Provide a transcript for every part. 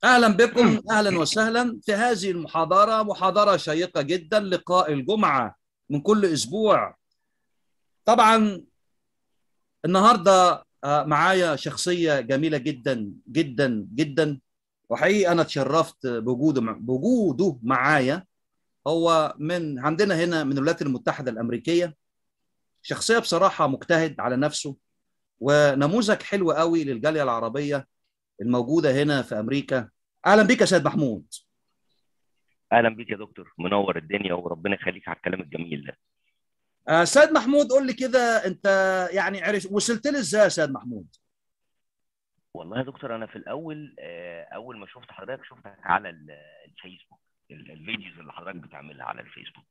اهلا بكم اهلا وسهلا في هذه المحاضره محاضره شيقه جدا لقاء الجمعه من كل اسبوع طبعا النهارده معايا شخصيه جميله جدا جدا جدا وحقيقي انا اتشرفت بوجوده بوجوده معايا هو من عندنا هنا من الولايات المتحده الامريكيه شخصيه بصراحه مجتهد على نفسه ونموذج حلو قوي للجاليه العربيه الموجوده هنا في امريكا اهلا بك يا سيد محمود اهلا بيك يا دكتور منور الدنيا وربنا يخليك على الكلام الجميل ده آه سيد محمود قول لي كده انت يعني عرف وصلت لي ازاي يا سيد محمود والله يا دكتور انا في الاول اول ما شفت حضرتك شفتك على الفيسبوك الفيديوز اللي حضرتك بتعملها على الفيسبوك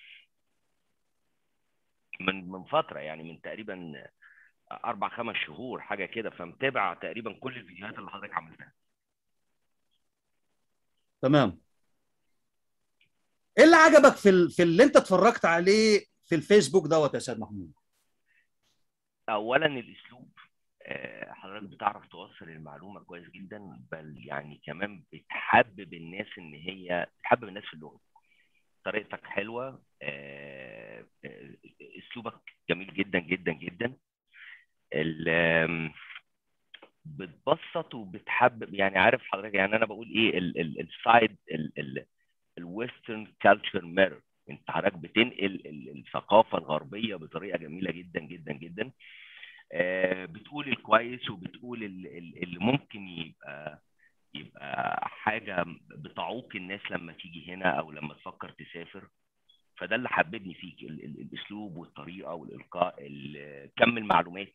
من من فتره يعني من تقريبا اربع خمس شهور حاجه كده فمتابع تقريبا كل الفيديوهات اللي حضرتك عملتها تمام ايه اللي عجبك في ال... في اللي انت اتفرجت عليه في الفيسبوك دوت يا سيد محمود اولا الاسلوب حضرتك بتعرف توصل المعلومه كويس جدا بل يعني كمان بتحبب الناس ان هي بتحبب الناس في اللغه طريقتك حلوه اسلوبك جميل جدا جدا جدا بتبسط وبتحبب يعني عارف حضرتك يعني انا بقول ايه السايد الويسترن كالتشر ميرور انت حضرتك بتنقل الثقافه الغربيه بطريقه جميله جدا جدا جدا بتقول الكويس وبتقول اللي ممكن يبقى يبقى حاجه بتعوق الناس لما تيجي هنا او لما تفكر تسافر فده اللي حببني فيك الاسلوب والطريقه والالقاء كم المعلومات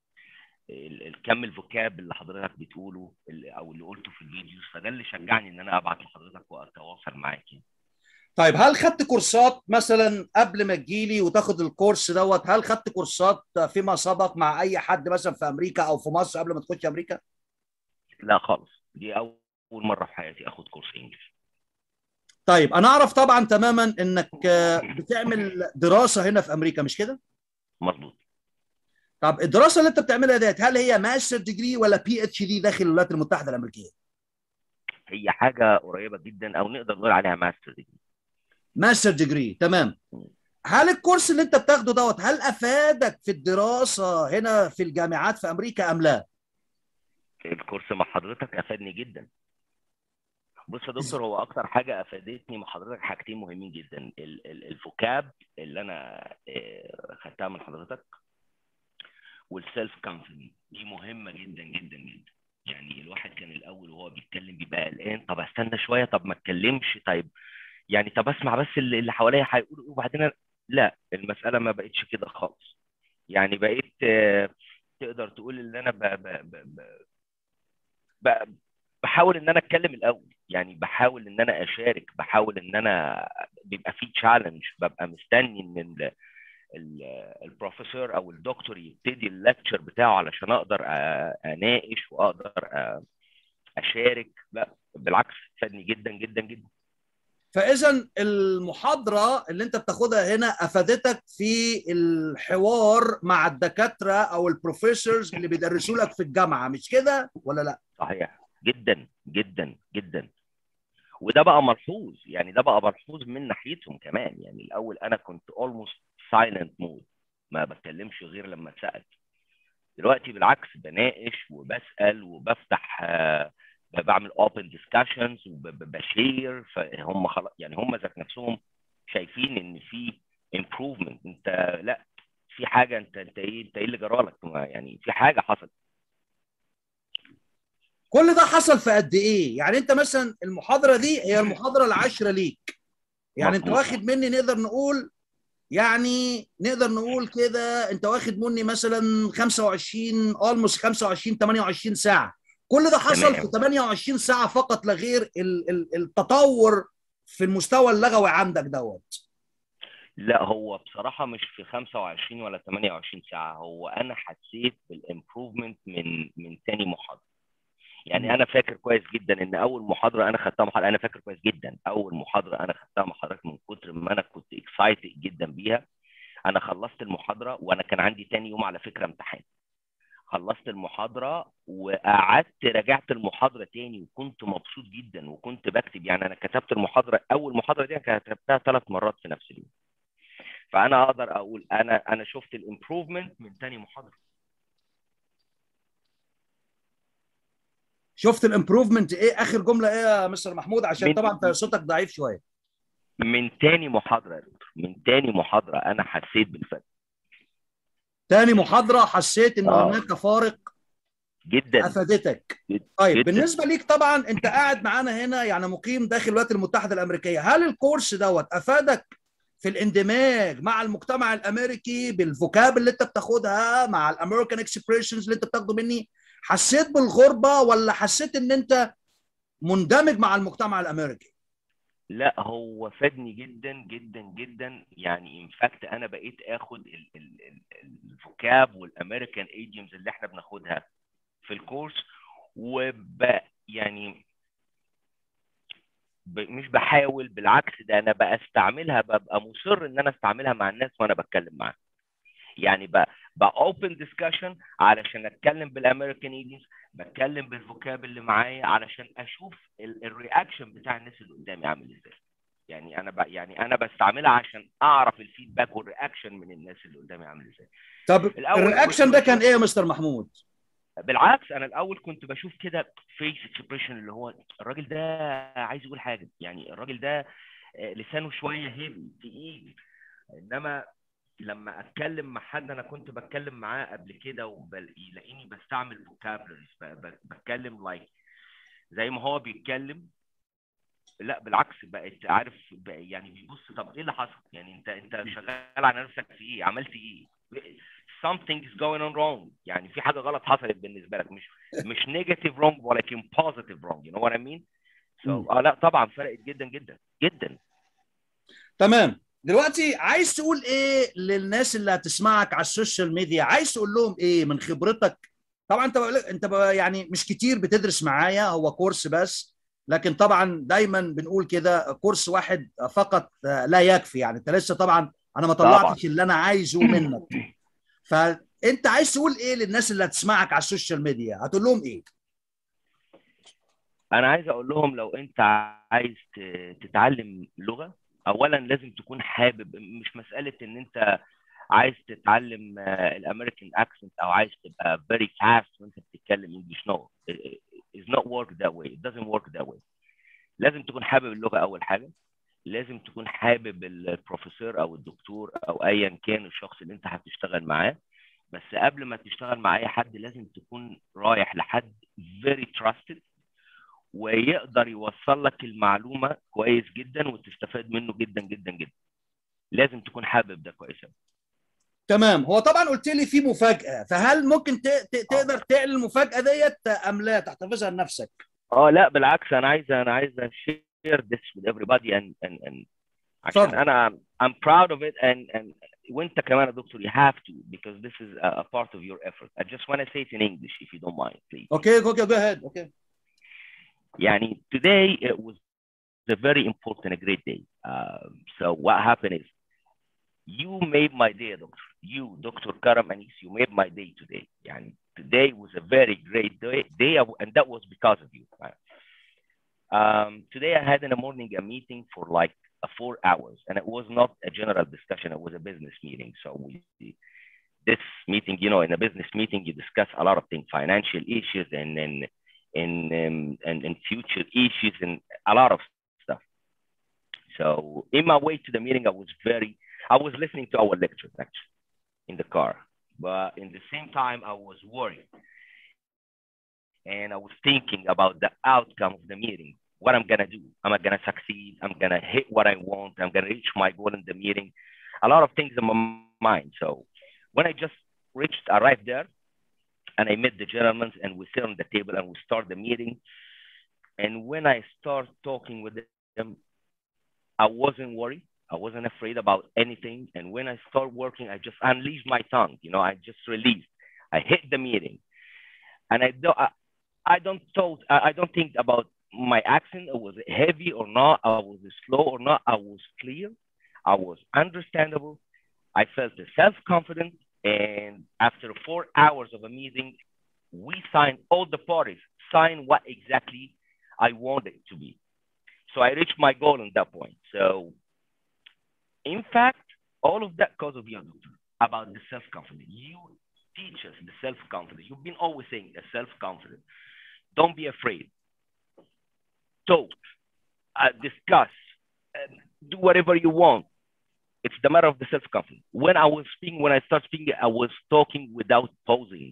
الكم الفوكاب اللي حضرتك بتقوله او اللي قلته في الفيديوز فده اللي شجعني ان انا ابعت لحضرتك واتواصل معاك طيب هل خدت كورسات مثلا قبل ما تجيلي وتاخد الكورس دوت هل خدت كورسات فيما سبق مع اي حد مثلا في امريكا او في مصر قبل ما تخش امريكا؟ لا خالص دي اول مره في حياتي اخد كورس انجلش طيب انا اعرف طبعا تماما انك بتعمل دراسه هنا في امريكا مش كده؟ مظبوط طب الدراسه اللي انت بتعملها ديت هل هي ماستر ديجري ولا بي اتش دي داخل الولايات المتحده الامريكيه؟ هي حاجه قريبه جدا او نقدر نقول عليها ماستر ديجري ماستر ديجري تمام هل الكورس اللي انت بتاخده دوت هل افادك في الدراسه هنا في الجامعات في امريكا ام لا؟ الكورس مع حضرتك افادني جدا بص يا دكتور هو اكتر حاجه افادتني مع حضرتك حاجتين مهمين جدا الفوكاب اللي انا خدتها من حضرتك والسيلف كونفيدنس دي مهمه جدا جدا جدا يعني الواحد كان الاول وهو بيتكلم بيبقى قلقان طب استنى شويه طب ما اتكلمش طيب يعني طب اسمع بس اللي, اللي حواليا هيقولوا وبعدين لا المساله ما بقتش كده خالص يعني بقيت تقدر تقول ان انا ب ب ب ب بحاول ان انا اتكلم الاول يعني بحاول ان انا اشارك بحاول ان انا بيبقى في تشالنج ببقى مستني ان البروفيسور او الدكتور يبتدي اللكتشر بتاعه علشان اقدر اناقش واقدر اشارك لا بالعكس فادني جدا جدا جدا فاذا المحاضره اللي انت بتاخدها هنا افادتك في الحوار مع الدكاتره او البروفيسورز اللي بيدرسوا لك في الجامعه مش كده ولا لا صحيح جدا جدا جدا وده بقى ملحوظ يعني ده بقى ملحوظ من ناحيتهم كمان يعني الاول انا كنت اولموست سايلنت مود ما بتكلمش غير لما اتسال دلوقتي بالعكس بناقش وبسال وبفتح آه بعمل اوبن ديسكشنز وبشير فهم خلاص يعني هم ذات نفسهم شايفين ان في امبروفمنت انت لا في حاجه انت انت ايه انت ايه اللي جرالك يعني في حاجه حصلت كل ده حصل في قد ايه يعني انت مثلا المحاضره دي هي المحاضره العاشره ليك يعني انت واخد مني نقدر نقول يعني نقدر نقول كده انت واخد مني مثلا 25 اولموست 25 28 ساعه كل ده حصل في 28 ساعه فقط لا غير التطور في المستوى اللغوي عندك دوت لا هو بصراحه مش في 25 ولا 28 ساعه هو انا حسيت بالامبروفمنت من من ثاني محاضره يعني انا فاكر كويس جدا ان اول محاضره انا خدتها محاضره انا فاكر كويس جدا اول محاضره انا خدتها مع حضرتك من كتر ما انا كنت اكسايتد جدا بيها انا خلصت المحاضره وانا كان عندي تاني يوم على فكره امتحان خلصت المحاضره وقعدت راجعت المحاضره تاني وكنت مبسوط جدا وكنت بكتب يعني انا كتبت المحاضره اول محاضره دي أنا كتبتها ثلاث مرات في نفس اليوم فانا اقدر اقول انا انا شفت الامبروفمنت من تاني محاضره شفت الامبروفمنت ايه اخر جمله ايه يا مستر محمود عشان من- طبعا انت صوتك ضعيف شويه من تاني محاضره يا دكتور من تاني محاضره انا حسيت بالفرق تاني محاضره حسيت ان آه. هناك فارق جدا افادتك جد- طيب جداً. بالنسبه ليك طبعا انت قاعد معانا هنا يعني مقيم داخل الولايات المتحده الامريكيه هل الكورس دوت افادك في الاندماج مع المجتمع الامريكي بالفوكاب اللي انت بتاخدها مع الامريكان اكسبريشنز اللي انت بتاخده مني حسيت بالغربه ولا حسيت ان انت مندمج مع المجتمع الامريكي لا هو فادني جدا جدا جدا يعني ان فاكت انا بقيت اخد ال- ال- ال- الفوكاب والامريكان ايديومز اللي احنا بناخدها في الكورس وب يعني ب... مش بحاول بالعكس ده انا بستعملها ببقى مصر ان انا استعملها مع الناس وانا بتكلم معاهم يعني ب اوبن ديسكشن علشان اتكلم بالامريكان ايديومز بتكلم بالفوكاب اللي معايا علشان اشوف الرياكشن بتاع الناس اللي قدامي عامل ازاي يعني انا ب... يعني انا بستعملها عشان اعرف الفيدباك والرياكشن من الناس اللي قدامي عامل ازاي طب الأول الرياكشن كنت ده كان بشوف- ايه يا مستر محمود بالعكس انا الاول كنت بشوف كده فيس اكسبريشن اللي هو الراجل ده عايز يقول حاجه يعني الراجل ده آه، لسانه شويه هيفي تقيل انما لما اتكلم مع حد انا كنت بتكلم معاه قبل كده ويلاقيني بستعمل فوكابلريز بتكلم لايك زي ما هو بيتكلم لا بالعكس بقت عارف بقى يعني بيبص طب ايه اللي حصل؟ يعني انت انت شغال على نفسك في ايه؟ عملت ايه؟ something is going on wrong يعني في حاجه غلط حصلت بالنسبه لك مش مش negative wrong ولكن positive wrong you know what I mean؟ so مم. اه لا طبعا فرقت جدا جدا جدا تمام دلوقتي عايز تقول ايه للناس اللي هتسمعك على السوشيال ميديا عايز تقول لهم ايه من خبرتك طبعا انت بقول- انت بقى يعني مش كتير بتدرس معايا هو كورس بس لكن طبعا دايما بنقول كده كورس واحد فقط لا يكفي يعني انت لسه طبعا انا ما طبعاً. طلعتش اللي انا عايزه منك فانت عايز تقول ايه للناس اللي هتسمعك على السوشيال ميديا هتقول لهم ايه انا عايز اقول لهم لو انت عايز ت- تتعلم لغه اولا لازم تكون حابب مش مساله ان انت عايز تتعلم الامريكان اكسنت او عايز تبقى very fast وانت بتتكلم انجلش نو it's not work that way it doesn't work that way لازم تكون حابب اللغه اول حاجه لازم تكون حابب البروفيسور او الدكتور او ايا كان الشخص اللي انت هتشتغل معاه بس قبل ما تشتغل مع اي حد لازم تكون رايح لحد very trusted ويقدر يوصل لك المعلومه كويس جدا وتستفاد منه جدا جدا جدا لازم تكون حابب ده كويس أوي. تمام هو طبعا قلت لي في مفاجاه فهل ممكن ت- ت- تقدر تعلن المفاجاه ديت ام لا تحتفظها لنفسك اه لا بالعكس انا عايز انا عايز share this with everybody and and and عشان اتفضل. انا I'm proud of it and and وانت كمان يا دكتور you have to because this is a, a part of your effort I just want to say it in English if you don't mind please اوكي اوكي جو هيد اوكي يعني today it was a very important a great day um, so what happened is you made my day doctor you Dr. Karam Anis you made my day today يعني today was a very great day, day and that was because of you um, today I had in the morning a meeting for like uh, four hours and it was not a general discussion it was a business meeting so we this meeting you know in a business meeting you discuss a lot of things financial issues and then in um, and, and future issues and a lot of stuff. So in my way to the meeting, I was very I was listening to our lectures actually in the car, but in the same time I was worried and I was thinking about the outcome of the meeting. What I'm gonna do? Am I gonna succeed? I'm gonna hit what I want. I'm gonna reach my goal in the meeting. A lot of things in my mind. So when I just reached, arrived there, and I met the gentlemen and we sit on the table and we start the meeting. And when I start talking with them, I wasn't worried. I wasn't afraid about anything. And when I start working, I just unleashed my tongue. You know, I just released. I hit the meeting, and I don't. I, I don't thought. I don't think about my accent. It was heavy or not. I was slow or not. I was clear. I was understandable. I felt self confident And after four hours of a meeting, we signed, all the parties signed what exactly I wanted it to be. So I reached my goal on that point. So, in fact, all of that because of you, doctor, about the self confidence. You teach us the self confidence. You've been always saying the self confidence. Don't be afraid. Talk, uh, discuss, uh, do whatever you want. It's the matter of the self confidence. When I was speaking, when I started speaking, I was talking without pausing.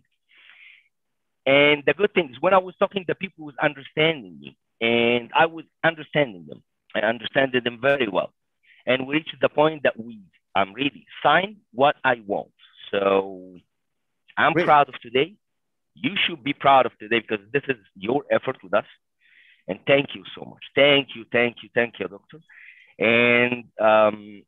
And the good thing is, when I was talking, the people was understanding me, and I was understanding them. I understood them very well, and we reached the point that we, I'm ready, sign what I want. So, I'm Great. proud of today. You should be proud of today because this is your effort with us. And thank you so much. Thank you, thank you, thank you, doctor. And um,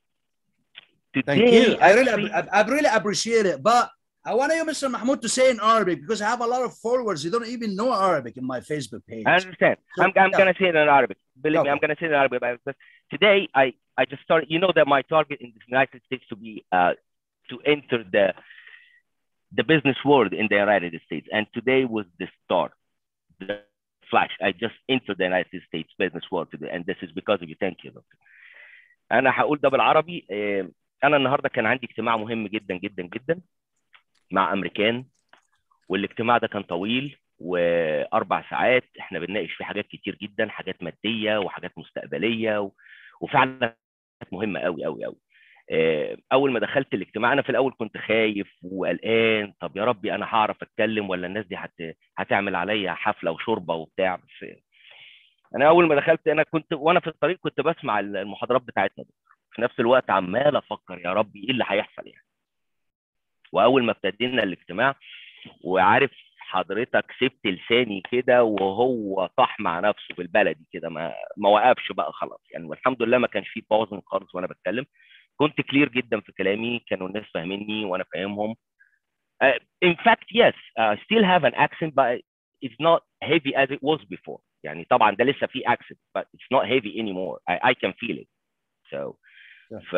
Thank today, you. I really, actually- I, I really appreciate it. But I want you, Mr. Mahmoud, to say in Arabic because I have a lot of followers. You don't even know Arabic in my Facebook page. I understand. So, I'm, I'm yeah. gonna say it in Arabic. Believe me, Okay. I'm gonna say it in Arabic. But today, I, I just started. You know that my target in the United States to be uh, to enter the the business world in the United States, and today was the start, the flash. I just entered the United States business world today, and this is because of you. Thank you, doctor. أنا هقول ده بالعربي. آه، أنا النهارده كان عندي اجتماع مهم جدا جدا جدا مع أمريكان والاجتماع ده كان طويل واربع ساعات احنا بنناقش فيه حاجات كتير جدا حاجات ماديه وحاجات مستقبليه و... وفعلا حاجات مهمه قوي قوي قوي آه، اول ما دخلت الاجتماع انا في الاول كنت خايف وقلقان طب يا ربي انا هعرف اتكلم ولا الناس دي هت... هتعمل عليا حفله وشوربه وبتاع بس انا اول ما دخلت انا كنت وانا في الطريق كنت بسمع المحاضرات بتاعتنا دي. في نفس الوقت عمال افكر يا ربي ايه اللي هيحصل يعني واول ما ابتدينا الاجتماع وعارف حضرتك سبت لساني كده وهو طاح مع نفسه بالبلدي كده ما ما وقفش بقى خلاص يعني والحمد لله ما كانش فيه باوزن خالص وانا بتكلم كنت كلير جدا في كلامي كانوا الناس فاهميني وانا فاهمهم uh, in fact yes uh, still have an accent but it's not heavy as it was before يعني طبعا ده لسه فيه accent but it's not heavy anymore I, I can feel it so ف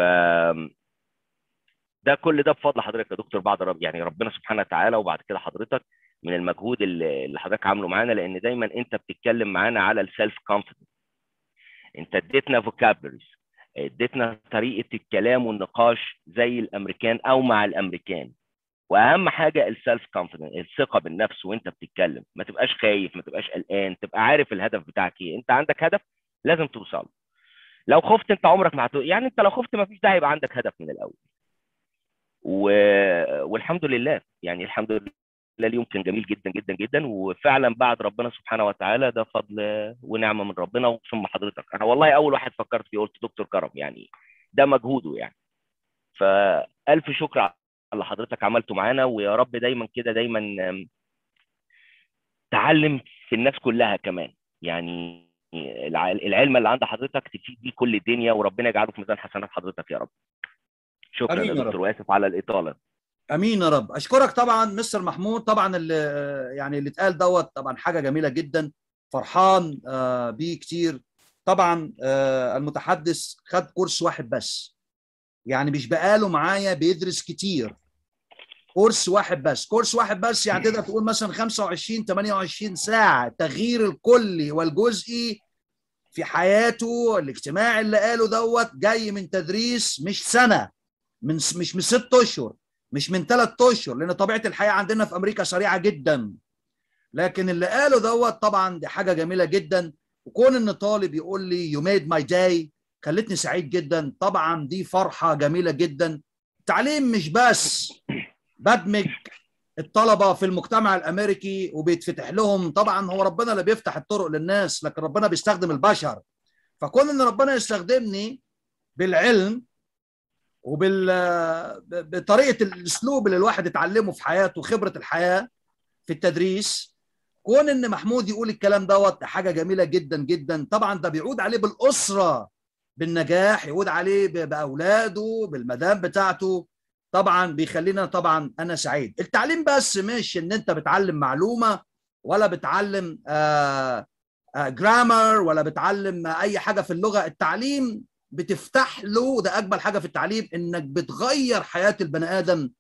ده كل ده بفضل حضرتك يا دكتور بعد رب يعني ربنا سبحانه وتعالى وبعد كده حضرتك من المجهود اللي اللي حضرتك عامله معانا لان دايما انت بتتكلم معانا على السيلف كونفيدنس انت اديتنا فوكابلريز اديتنا طريقه الكلام والنقاش زي الامريكان او مع الامريكان واهم حاجه السيلف كونفيدنس الثقه بالنفس وانت بتتكلم ما تبقاش خايف ما تبقاش قلقان تبقى عارف الهدف بتاعك ايه انت عندك هدف لازم توصل لو خفت انت عمرك ما هتو... يعني انت لو خفت ما فيش داعي يبقى عندك هدف من الاول و... والحمد لله يعني الحمد لله اليوم كان جميل جدا جدا جدا وفعلا بعد ربنا سبحانه وتعالى ده فضل ونعمه من ربنا ثم حضرتك انا والله اول واحد فكرت فيه قلت دكتور كرم يعني ده مجهوده يعني فالف شكر على اللي حضرتك عملته معانا ويا رب دايما كده دايما آم، تعلم في الناس كلها كمان يعني الع- العلم اللي عند حضرتك تفيد بيه كل الدنيا وربنا يجعله في ميزان حسنات حضرتك يا رب شكرا آمين يا يا رب. دكتور واسف على الاطاله امين يا رب اشكرك طبعا مستر محمود طبعا اللي يعني اللي اتقال دوت طبعا حاجه جميله جدا فرحان آه، بيه كتير طبعا آه، المتحدث خد كورس واحد بس يعني مش بقاله معايا بيدرس كتير كورس واحد بس كورس واحد بس يعني تقدر تقول مثلا 25 28 ساعه تغيير الكلي والجزئي في حياته الاجتماع اللي قاله دوت جاي من تدريس مش سنه من مش من ست اشهر مش من ثلاث اشهر لان طبيعه الحياه عندنا في امريكا سريعه جدا لكن اللي قاله دوت طبعا دي حاجه جميله جدا وكون ان طالب يقول لي يو ميد ماي داي خلتني سعيد جدا طبعا دي فرحه جميله جدا التعليم مش بس بدمج الطلبه في المجتمع الامريكي وبيتفتح لهم طبعا هو ربنا اللي بيفتح الطرق للناس لكن ربنا بيستخدم البشر فكون ان ربنا يستخدمني بالعلم وبال بطريقه الاسلوب اللي الواحد يتعلمه في حياته خبره الحياه في التدريس كون ان محمود يقول الكلام دوت حاجه جميله جدا جدا طبعا ده بيعود عليه بالاسره بالنجاح يعود عليه ب- باولاده بالمدام بتاعته طبعا بيخلينا طبعا انا سعيد التعليم بس مش ان انت بتعلم معلومه ولا بتعلم آه آه جرامر ولا بتعلم اي حاجه في اللغه التعليم بتفتح له ده اجمل حاجه في التعليم انك بتغير حياه البني ادم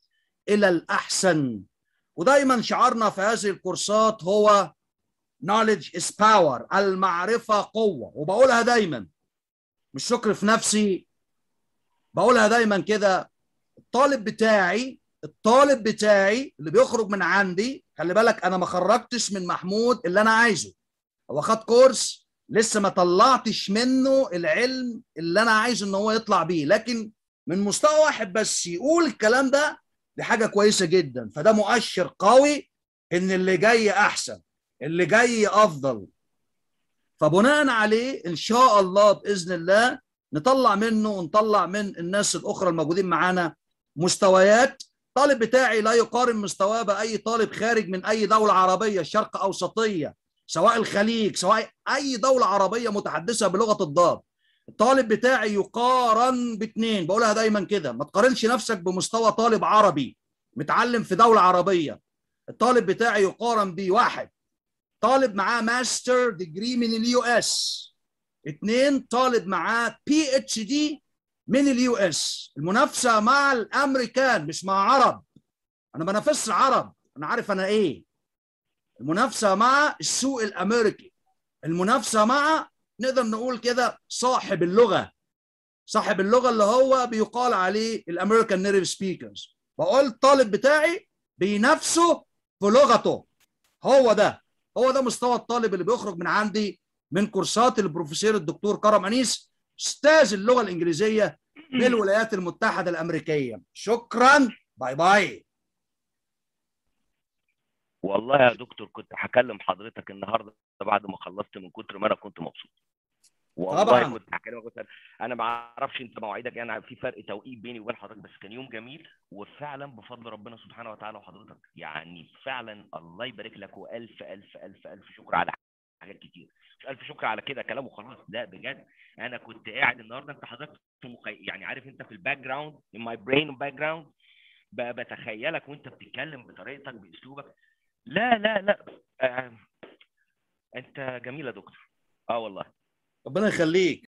الى الاحسن ودايما شعارنا في هذه الكورسات هو knowledge is power المعرفه قوه وبقولها دايما مش شكر في نفسي بقولها دايما كده الطالب بتاعي الطالب بتاعي اللي بيخرج من عندي خلي بالك انا ما خرجتش من محمود اللي انا عايزه هو خد كورس لسه ما طلعتش منه العلم اللي انا عايز ان هو يطلع بيه لكن من مستوى واحد بس يقول الكلام ده دي حاجه كويسه جدا فده مؤشر قوي ان اللي جاي احسن اللي جاي افضل فبناء عليه ان شاء الله باذن الله نطلع منه ونطلع من الناس الاخرى الموجودين معانا مستويات الطالب بتاعي لا يقارن مستواه باي طالب خارج من اي دوله عربيه شرق اوسطيه سواء الخليج سواء اي دوله عربيه متحدثه بلغه الضاد الطالب بتاعي يقارن باثنين بقولها دايما كده ما تقارنش نفسك بمستوى طالب عربي متعلم في دوله عربيه الطالب بتاعي يقارن بواحد طالب معاه ماستر ديجري من اليو اس اثنين طالب معاه بي اتش دي من اليو اس المنافسه مع الامريكان مش مع عرب انا بنافس عرب انا عارف انا ايه المنافسه مع السوق الامريكي المنافسه مع نقدر نقول كده صاحب اللغه صاحب اللغه اللي هو بيقال عليه الامريكان نيتيف سبيكرز بقول الطالب بتاعي بينافسه في لغته هو ده هو ده مستوى الطالب اللي بيخرج من عندي من كورسات البروفيسور الدكتور كرم انيس استاذ اللغه الانجليزيه بالولايات المتحده الامريكيه شكرا باي باي والله يا دكتور كنت هكلم حضرتك النهارده بعد ما خلصت من كتر ما انا كنت مبسوط والله طبعاً. كنت هكلمك كنت انا ما اعرفش انت مواعيدك يعني في فرق توقيت بيني وبين حضرتك بس كان يوم جميل وفعلا بفضل ربنا سبحانه وتعالى وحضرتك يعني فعلا الله يبارك لك والف الف الف الف شكر على حاجات كتير مش الف شكر على كده كلام وخلاص لا بجد انا كنت قاعد النهارده انت حضرتك في مخي... يعني عارف انت في الباك جراوند in my brain باك جراوند بتخيلك وانت بتتكلم بطريقتك باسلوبك لا لا لا آه. انت جميل يا دكتور اه والله ربنا يخليك